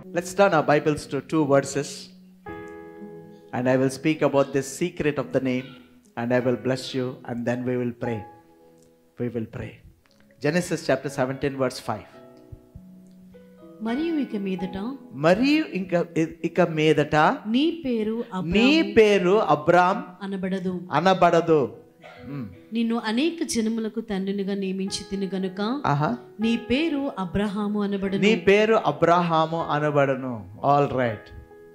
Let's turn our Bibles to two verses. And I will speak about this secret of the name. And I will bless you. And then we will pray. We will pray. Genesis chapter 17, verse 5. మరియు ఇక మీదట మరియు ఇంకా ఇక మీదట నీ పేరు అబ్- నీ పేరు అబ్రామ్ అనబడదు అనబడదు మ్, నిన్ను అనేక జనములకు తండ్రినిగా నియమించి తిను గనుక ఆహా నీ పేరు అబ్రహాము అనబడను నీ పేరు అబ్రహాము అనబడను all right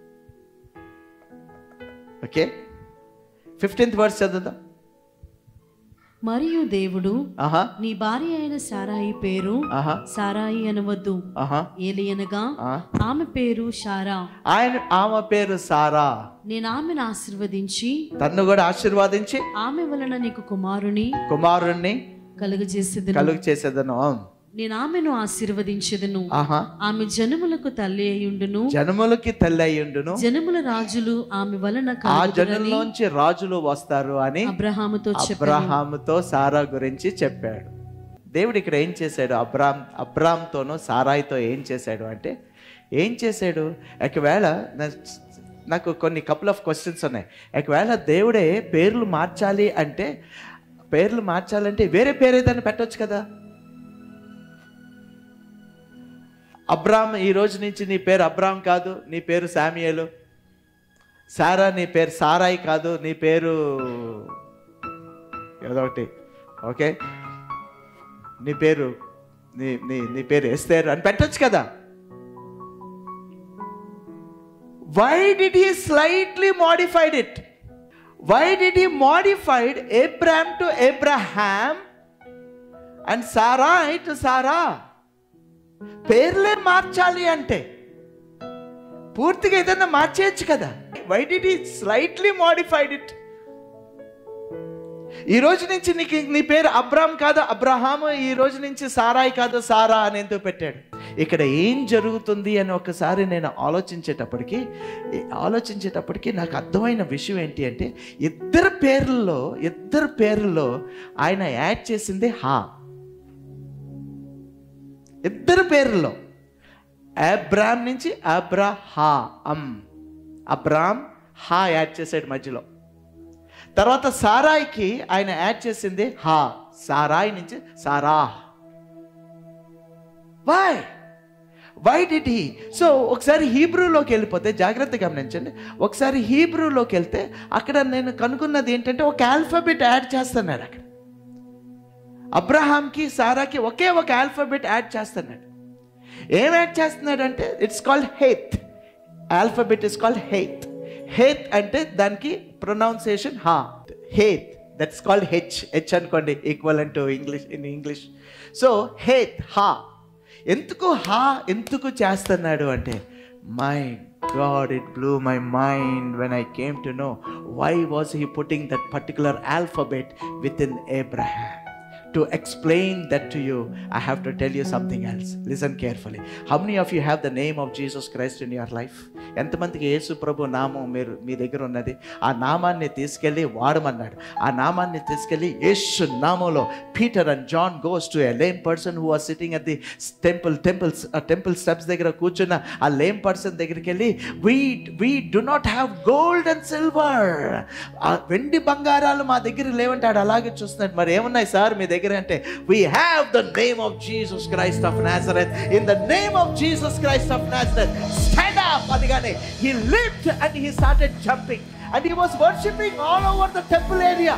okay fifteenth verse చదువుదాం మరియు దేవుడు ఆహా నీ భార్య అయిన సారాయి పేరు ఆహా సారాయి అనవద్దు ఆహా ఏలియనగా ఆ. ఆమె పేరు షారా ఆయన ఆమె పేరు సారా నేను ఆమెను ఆశీర్వదించి తన్ను కూడా ఆశీర్వాదించి ఆమె వలన నీకు కుమారుని కుమారుణ్ణి కలుగజేసేదను కలుగు చేసేదను నేను ఆమెను ఆశీర్వదించెదను ఆహా ఆమె జనములకు తల్లి అయ్యుండును జనములకి తల్లి అయ్యుండును జనముల రాజులు ఆమె వలన ఆ కలుగుదురని జనుల్లోంచి రాజులు వస్తారు అని అబ్రహాముతో చెప్పాను అబ్రహాముతో సారా గురించి చెప్పాడు దేవుడు ఇక్కడ ఏం చేశాడు అబ్రామ్ అబ్రామ్తోనూ సారాయితో ఏం చేశాడు అంటే ఏం చేశాడు ఒకవేళ నా- నాకు కొన్ని కపుల్ ఆఫ్ క్వశ్చన్స్ ఉన్నాయి ఒకవేళ దేవుడే పేర్లు మార్చాలి అంటే పేర్లు మార్చాలంటే వేరే పేరు ఏదైనా పెట్టొచ్చు కదా అబ్రామ్ ఈ రోజు నుంచి నీ పేరు అబ్రామ్ కాదు నీ పేరు శామియలు సారా నీ పేరు సారాయి కాదు నీ పేరు ఏదో ఒకటి ఓకే నీ పేరు నీ నీ నీ పేరు ఎస్తేరు అని పెట్టొచ్చు కదా why did he slightly modified it why did he modified Abram to Abraham and Sarai to Sarah పేర్లే మార్చాలి అంటే పూర్తిగా ఏదైనా మార్చేయచ్చు కదా why did he slightly modified it ఈ రోజు నుంచి నీకు నీ పేరు అబ్రామ్ కాదు అబ్రహాము ఈ రోజు నుంచి సారాయి కాదు సారా అని ఎందుకు పెట్టాడు ఇక్కడ ఏం జరుగుతుంది అని ఒకసారి నేను ఆలోచించేటప్పటికి ఆలోచించేటప్పటికి నాకు అర్థమైన విషయం ఏంటి అంటే ఇద్దరు పేర్లలో ఇద్దరు పేర్లలో ఆయన యాడ్ చేసింది హా ఇద్దరు పేర్లలో అబ్రామ్ నుంచి అబ్రహా అమ్ అబ్రామ్ హా యాడ్ చేసాడు మధ్యలో తర్వాత సారాయికి ఆయన యాడ్ చేసింది హా సారాయి నుంచి Sarah why why did he so ఒకసారి హీబ్రూలోకి వెళ్ళిపోతే జాగ్రత్త గమనించండి ఒకసారి హీబ్రూలోకి వెళ్తే అక్కడ నేను కనుక్కున్నది ఏంటంటే ఒక ఆల్ఫాబెట్ యాడ్ చేస్తున్నాడు అక్కడ అబ్రహాంకి సారాకి ఒకే ఒక ఆల్ఫాబెట్ యాడ్ చేస్తున్నాడు ఏం యాడ్ చేస్తున్నాడు అంటే it's called heth alphabet is called heth heth అంటే దానికి ప్రొనౌన్సియేషన్ హా heth that's called H H అనుకోండి equal to English in English so heth హా ఎందుకు హా ఎందుకు చేస్తున్నాడు అంటే my God it blew my mind when I came to know why was he putting that particular alphabet with in Abraham to explain that to you, I have to tell you something else. Listen carefully. How many of you have the name of Jesus Christ in your life? ఎంతమందికి యేసు ప్రభు నామం మీరు మీ దగ్గర ఉన్నది ఆ నామాన్ని తీసుకెళ్ళి వాడమన్నాడు ఆ నామాన్ని తీసుకెళ్ళి యేసు నామంలో Peter and John goes to a lame person who are sitting at the temple temples temple steps దగ్గర కూర్చున్న ఆ లేమ్ పర్సన్ దగ్గరికి వెళ్ళి we we do not have gold and silver ఆ వెండి బంగారాలు మా దగ్గర లేవంటాడు అలాగే చూస్తున్నాడు మరి ఏమున్నాయి సార్ మీ దగ్గర అంటే we have the name of Jesus Christ of Nazareth in the name of Jesus Christ of Nazareth stand up అదిగానే he lift and he started jumping and he was worshipping all over the temple area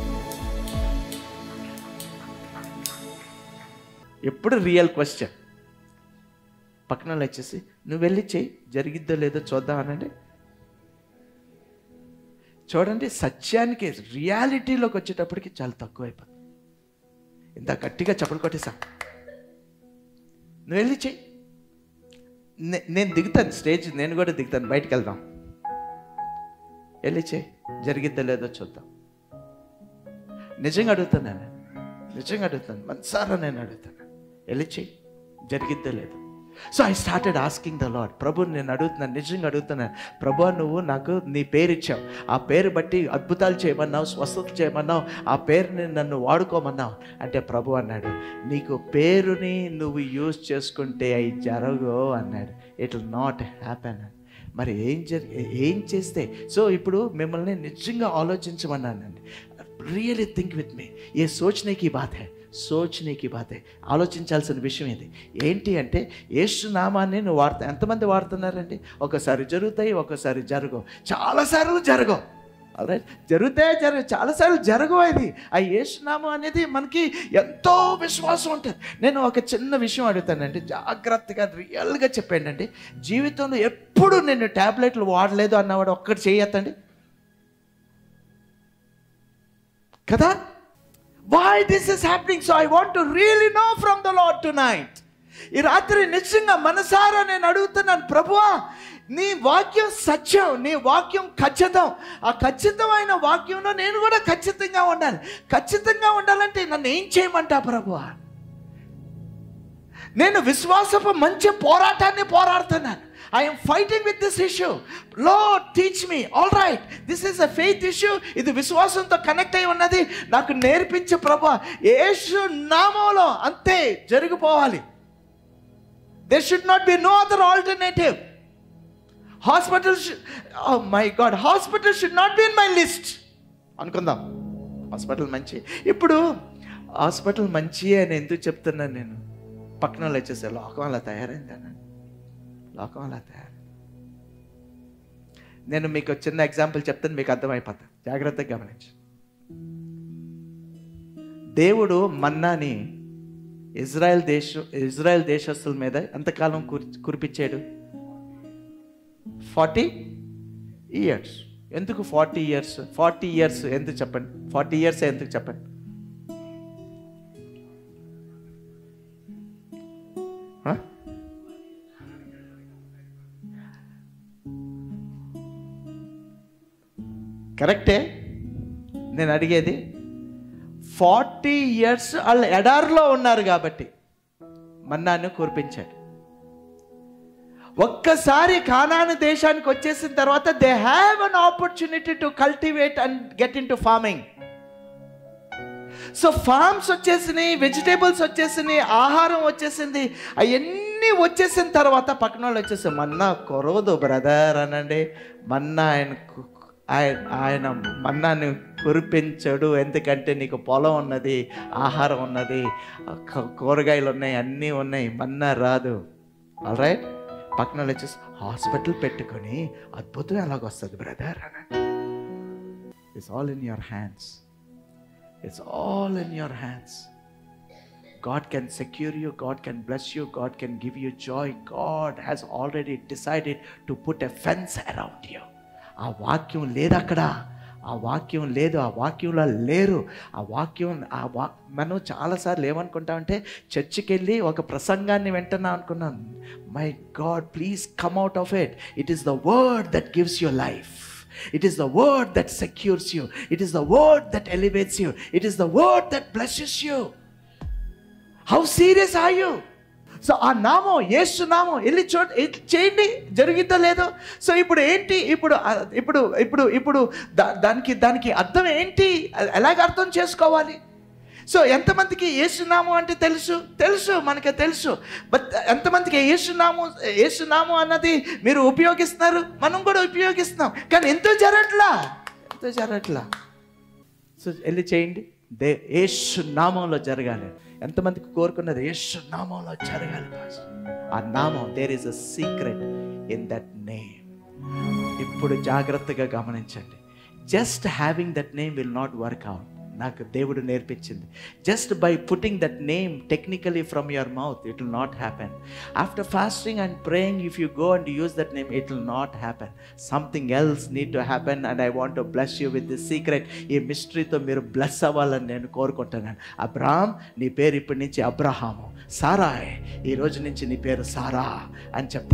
ఎప్పుడు real question పక్కన వాళ్ళు వచ్చేసి నువ్వు వెళ్ళి చెయ్యి జరిగిద్దో లేదో చూద్దాం అనండి చూడండి సత్యానికి రియాలిటీలోకి వచ్చేటప్పటికి చాలా తక్కువ అయిపోతుంది ఇంత గట్టిగా చప్పలు కొట్టేసా నువ్వు వెళ్ళి చెయ్యి నే- నేను దిగుతాను స్టేజ్ నేను కూడా దిగుతాను బయటికి వెళ్దాం వెళ్ళి చెయ్యి జరిగిద్దో లేదో చూద్దాం నిజంగా అడుగుతాను నేను నిజంగా అడుగుతాను మనసారా నేను అడుగుతాను వెళ్ళి చెయ్యి జరిగిద్దో లేదు so I started asking the lord ప్రభు నేను అడుగుతున్నాను నిజంగా అడుగుతున్నాను ప్రభు నువ్వు నాకు నీ పేరు ఇచ్చావు ఆ పేరు బట్టి అద్భుతాలు చేయమన్నావు స్వస్థత చేయమన్నావు ఆ పేరుని నన్ను వాడుకోమన్నావు అంటే ప్రభు అన్నాడు నీకు పేరుని నువ్వు యూజ్ చేసుకుంటే అవి జరగవు అన్నాడు ఇట్ విల్ నాట్ హ్యాపెన్ మరి ఏం జరి ఏం చేస్తే సో ఇప్పుడు మిమ్మల్ని నిజంగా ఆలోచించమన్నానండి రియలీ థింక్ విత్ మీ ఏ సోచనే కి బాత్ హై సోచనే కి బాత్ హై ఆలోచించాల్సిన విషయం ఇది ఏంటి అంటే యేసు నామాన్ని నువ్వు వాడతా ఎంతమంది వాడుతున్నారండి ఒకసారి జరుగుతాయి ఒకసారి జరగవు చాలాసార్లు జరగవు రైట్ జరుగుతాయి జరగవు చాలాసార్లు జరగవు అది ఆ యేసునామం అనేది మనకి ఎంతో విశ్వాసం ఉంటుంది నేను ఒక చిన్న విషయం అడుగుతానండి జాగ్రత్తగా రియల్గా చెప్పండి జీవితంలో ఎప్పుడు నేను ట్యాబ్లెట్లు వాడలేదు అన్నవాడు ఒక్కటి చేయొద్దండి కదా why this is happening so I want to really know from the lord tonight ఈ రాత్రి నిజంగా మనసారా నేను అడుగుతున్నాను ప్రభువా నీ వాక్యం సత్యం నీ వాక్యం ఖచ్చితం ఆ ఖచ్చితమైన వాక్యంలో నేను కూడా ఖచ్చితంగా ఉండాలి ఖచ్చితంగా ఉండాలంటే నన్ను ఏం చేయమంటా ప్రభువా నేను విశ్వాసపు మంచి పోరాటాన్ని పోరాడుతున్నాను I'm fighting with this issue లో teach me all right this is a faith issue ఇది విశ్వాసంతో కనెక్ట్ అయి ఉన్నది నాకు నేర్పించే ప్రభా యేసు నామంలో అంతే జరిగిపోవాలి they should not be no other alternative hospital my God hospital should not be in my list అనుకుందాం హాస్పిటల్ మంచి ఇప్పుడు హాస్పిటల్ మంచి అని ఎందుకు చెప్తున్నాను నేను పక్కన వాళ్ళు వచ్చేసే లోకం అలా తయారైంది అన్నాను లోకం అలా తయారు నేను మీకు ఒక చిన్న ఎగ్జాంపుల్ చెప్తాను మీకు అర్థమైపోతుంది జాగ్రత్తగా గమనించు దేవుడు మన్నాని ఇజ్రాయెల్ దేశ ఇజ్రాయెల్ దేశస్తుల మీద ఎంతకాలం కురి కురిపించాడు ఫార్టీ ఇయర్స్ ఎందుకు ఫార్టీ ఇయర్స్ ఫార్టీ ఇయర్స్ ఎందుకు చెప్పండి ఫార్టీ ఇయర్స్ ఎందుకు చెప్పండి Huh? కరెక్టే నేను అడిగేది ఫార్టీ ఇయర్స్ వాళ్ళు ఎడారిలో ఉన్నారు కాబట్టి మన్నాను కురిపించాడు ఒక్కసారి కానాను దేశానికి వచ్చేసిన తర్వాత they have an opportunity to cultivate and get into farming so farms వచ్చేసినాయి వెజిటేబుల్స్ వచ్చేసినాయి ఆహారం వచ్చేసింది అవన్నీ వచ్చేసిన తర్వాత పక్కన వాళ్ళు వచ్చేసి మన్నా కొరవదు బ్రదర్ అనండి మన్నా ఆయన కు- ఆయన ఆయన మన్నాని కురిపించడు ఎందుకంటే నీకు పొలం ఉన్నది ఆహారం ఉన్నది క- కూరగాయలు ఉన్నాయి అన్నీ ఉన్నాయి మన్నా రాదు రైట్ పక్కన వాళ్ళు వచ్చేసి హాస్పిటల్ పెట్టుకొని అద్భుతం ఎలాగొస్తుంది బ్రదర్ అనండి it's all in your hands It's all in your hands. God can secure you, God can bless you, God can give you joy. God has already decided to put a fence around you. ఆ వాక్యం లేదు అక్కడ ఆ వాక్యం లేదు ఆ వాక్యంలో లేరు ఆ వాక్యం ఆ వా మనం చాలాసార్లు ఏమనుకుంటామంటే చర్చికి వెళ్ళి ఒక ప్రసంగాన్ని వింటున్నాం అనుకున్నాం my God please come out of it it is the word that gives your life It is the word that secures you. It is the word that elevates you. It is the word that blesses you. How serious are you? So ఆ నామం యేసు నామం వెళ్ళి చో ఎ- చేయండి జరిగిద్దో లేదో so ఇప్పుడు ఏంటి ఇప్పుడు ఆ, ఇప్పుడు ఇప్పుడు ఇప్పుడు దా- దానికి దానికి అర్థం ఏంటి ఎ- ఎలాగ అర్థం చేసుకోవాలి సో ఎంతమందికి యేసునామం అంటే తెలుసు తెలుసు మనకి తెలుసు బట్ ఎంతమందికి యేసునామం యేసునామం అన్నది మీరు ఉపయోగిస్తున్నారు మనం కూడా ఉపయోగిస్తున్నాం కానీ ఎంతో జరగట్లా ఎంతో జరగట్లా సో వెళ్ళి చేయండి దే యేసు నామంలో జరగాలి ఎంతమందికి కోరుకున్నది యేసు నామంలో జరగాలి పాస్టర్. ఆ నామం there is a secret in that name ఇప్పుడు జాగ్రత్తగా గమనించండి just having that name will not work out నాకు దేవుడు నేర్పించింది just by putting that name technically from your mouth it will not happen after fasting and praying if you go and use that name it will not happen something else need to happen and I want to bless you with this secret ఈ మిస్టరీతో మీరు bless అవ్వాలని నేను కోరుకుంటున్నాను Abram నీ పేరు ఇప్పటి నుంచి అబ్రహాము సారాయ్ ఈ రోజు నుంచి నీ పేరు సారా అని చెప్తున్నాడు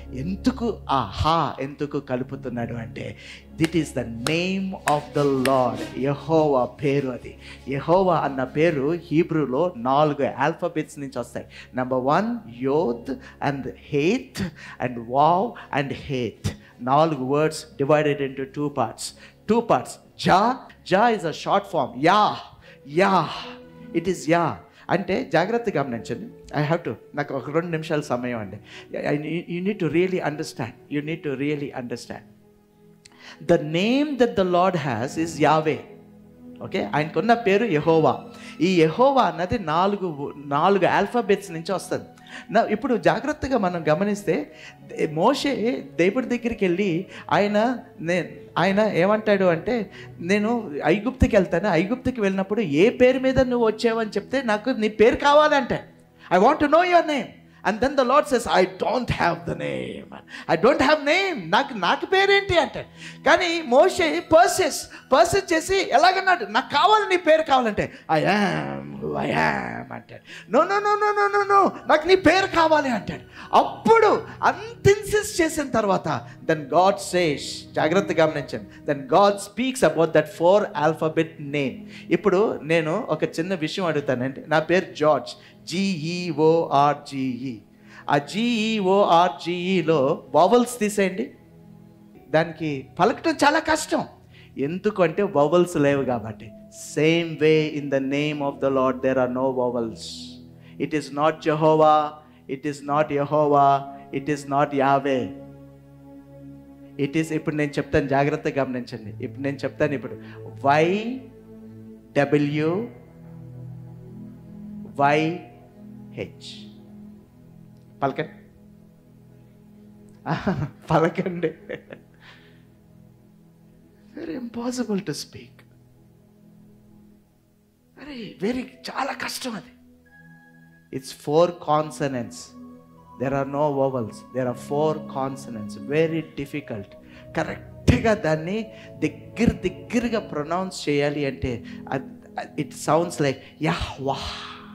ఎందుకు ఆ హా ఎందుకు కలుపుతున్నాడు అంటే this is the name of the Lord Yehova పేరు అది యహోవా అన్న పేరు హీబ్రూలో నాలుగు ఆల్ఫాబెట్స్ నుంచి వస్తాయి number one yod and heth and vav and heth నాలుగు words divided into two parts two parts Jah Jah is a short form Yah Yah it is Yah అంటే జాగ్రత్తగా గమనించండి ఐ హ్యావ్ టు నాకు ఒక రెండు నిమిషాల సమయం అండి you need to really understand you need to really understand the name that the Lord has is Yahweh okay ఆయనకున్న పేరు యహోవా ఈ యహోవా అన్నది నాలుగు నాలుగు ఆల్ఫాబెట్స్ నుంచి వస్తుంది నా ఇప్పుడు జాగ్రత్తగా మనం గమనిస్తే దే- మోషే దేవుడి దగ్గరికి వెళ్ళి ఆయన నే ఆయన ఏమంటాడు అంటే నేను ఐగుప్తికి వెళ్తాను ఐగుప్తికి వెళ్ళినప్పుడు ఏ పేరు మీద నువ్వు వచ్చావని చెప్తే నాకు నీ పేరు కావాలంటే I want to know your name and then the Lord says I don't have the name I don't have name నాకు నాకు పేరేంటి అంటే కానీ మోషే పర్సెస్ పర్సెస్ చేసి ఎలాగన్నాడు నాకు కావాలి నీ పేరు కావాలంటే ఐ యామ్ ఐ యామ్ అంటాడు no no no no no no no నాకు నీ పేరు కావాలి అంటాడు అప్పుడు అంత ఇన్సిస్ట్ చేసిన తర్వాత దెన్ గాడ్ సేష్ జాగ్రత్త గమనించండి then God speaks about that four alphabet name ఇప్పుడు నేను ఒక చిన్న విషయం అడుగుతానండి నా పేరు జార్జ్ జిఈఓఆర్జిఈ ఆ జిఈఓఆర్జిఈలో వవల్స్ తీసేయండి దానికి పలకటం చాలా కష్టం ఎందుకంటే వవల్స్ లేవు కాబట్టి same way in the name of the Lord there are no vowels it is not Jehovah it is not Yehova it is not Yahweh it is ఇప్పుడు నేను చెప్తాను జాగ్రత్తగా గమనించండి ఇప్పుడు నేను చెప్తాను ఇప్పుడు వై డబ్ల్యూ వై హెచ్ పలకండి పలకండి వెరీ ఇంపాసిబుల్ టు స్పీక్ అరే వెరీ చాలా కష్టం అది it's four consonants there are no vowels there are four consonants very difficult కరెక్ట్గా దాన్ని దగ్గర దగ్గరగా ప్రొనౌన్స్ చేయాలి అంటే it sounds like yah wah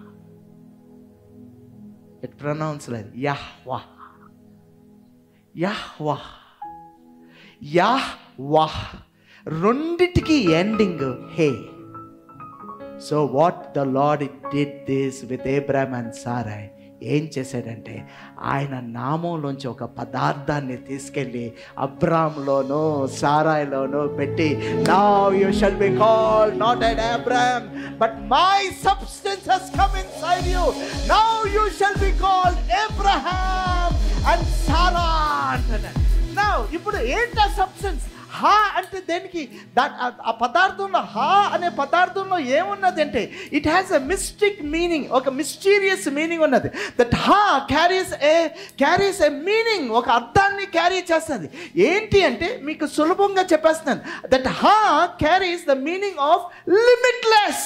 it pronounce like yah wah yah wah yah wah రెండిటికి ending heh so what the Lord did this with Abram and Sarai ఏం చేశాడంటే ఆయన నామంలోంచి ఒక పదార్థాన్ని తీసుకెళ్ళి అబ్రామ్లోను సారాయ్లోను పెట్టి now you shall be call not an Abram but my substance has come inside you now you shall be called Abraham and Sarah అంటున్నాడు నౌ ఇప్పుడు ఏంటి ఆ సబ్స్టెన్స్ హా అంటే దేనికి దాట్ ఆ పదార్థంలో హా అనే పదార్థంలో ఏమున్నది అంటే it has a mystic meaning ఒక మిస్టీరియస్ మీనింగ్ ఉన్నది that heh carries a carries a meaning ఒక అర్థాన్ని క్యారీ చేస్తుంది ఏంటి అంటే మీకు సులభంగా చెప్పేస్తున్నాను that heh carries the meaning of limitless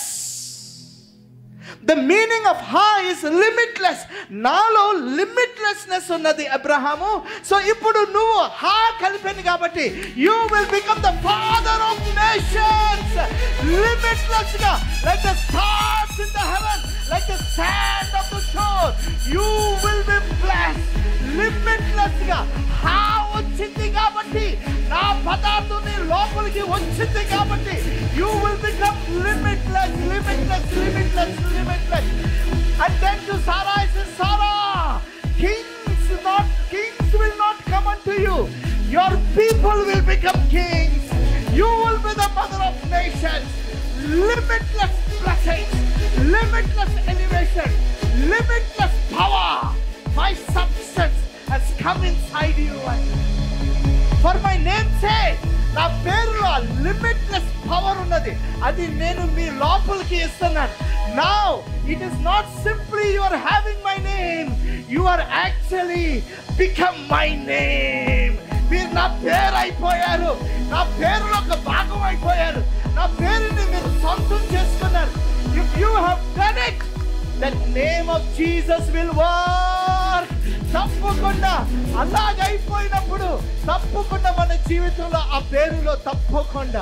the meaning of heh is limitless నాలో లిమిట్లెస్నెస్ ఉన్నది అబ్రహాము సో ఇప్పుడు నువ్వు హా కలిపాను కాబట్టి you will become the father of nations limitless గా like the stars in the heaven like the sand of the shore you will be bless limitless గా heh వచ్చింది కాబట్టి నా పదార్థం నీ లోపలికి వచ్చింది కాబట్టి you will become limitless limitless limitless limitless and then to Sarah is Sarah kings not kings will not come unto you your people will become kings you will be the mother of nations limitless blessings, limitless elevation, limitless power. My substance has come inside you. For my name sake నా పేరులో limitless power ఉన్నది అది నేను మీ లోపలికి ఇస్తున్నాను now it is not simply you are having my name you are actually become my name మీరు నా పేరు అయిపోయారు నా పేరులో ఒక భాగం అయిపోయారు నా పేరుని మీరు సొంతం చేసుకున్నారు if you have done it that name of Jesus will work తప్పకుండా అలాగైపోయినప్పుడు తప్పకుండా మన జీవితంలో ఆ పేరులో తప్పకుండా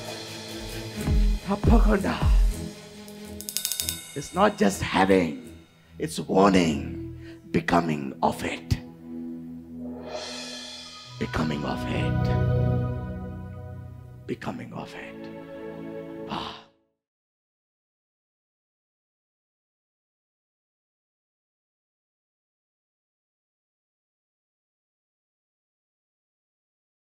తప్పకుండా it's not just having it's owning becoming of it becoming of heth becoming of hate